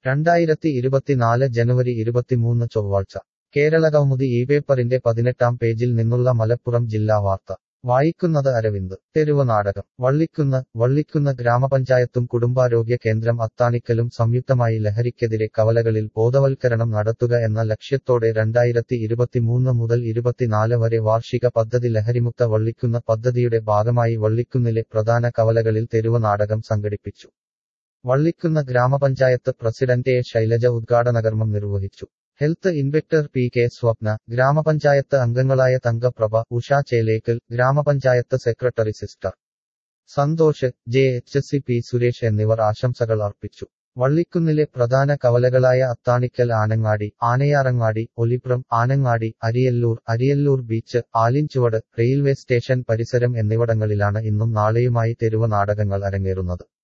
രണ്ടായിരത്തി ഇരുപത്തിനാല് ജനുവരി ഇരുപത്തിമൂന്ന് ചൊവ്വാഴ്ച കേരളകൗമുദി ഈ പേപ്പറിന്റെ പതിനെട്ടാം പേജിൽ നിന്നുള്ള മലപ്പുറം ജില്ലാ വാർത്ത വായിക്കുന്നത് അരവിന്ദ് തെരുവ് നാടകം വള്ളിക്കുന്ന് വള്ളിക്കുന്ന് ഗ്രാമപഞ്ചായത്തും കുടുംബാരോഗ്യ കേന്ദ്രം അത്താണിക്കലും സംയുക്തമായി ലഹരിക്കെതിരെ കവലകളിൽ ബോധവൽക്കരണം നടത്തുക എന്ന ലക്ഷ്യത്തോടെ രണ്ടായിരത്തി ഇരുപത്തിമൂന്ന് മുതൽ ഇരുപത്തിനാല് വരെ വാർഷിക പദ്ധതി ലഹരിമുക്ത വള്ളിക്കുന്ന് പദ്ധതിയുടെ ഭാഗമായി വള്ളിക്കുന്നിലെ പ്രധാന കവലകളിൽ തെരുവ് നാടകം സംഘടിപ്പിച്ചു വള്ളിക്കുന്ന് ഗ്രാമപഞ്ചായത്ത് പ്രസിഡന്റ് എ ശൈലജ ഉദ്ഘാടനകർമ്മം നിർവഹിച്ചു health inspector P K Swapna ഗ്രാമപഞ്ചായത്ത് അംഗങ്ങളായ തങ്കപ്രഭ ഉഷ ചേലേക്കൽ ഗ്രാമപഞ്ചായത്ത് secretary sister Santhosh J H C P Suresh എന്നിവർ ആശംസകൾ അർപ്പിച്ചു വള്ളിക്കുന്നിലെ പ്രധാന കവലകളായ Athanikkal Anangadi Anayarangadi Olipram Anangadi Ariyallur Ariyallur beach Alinchuvadu railway station പരിസരം എന്നിവിടങ്ങളിലാണ് ഇന്നും നാളെയുമായി തെരുവ് നാടകങ്ങൾ അരങ്ങേറുന്നത്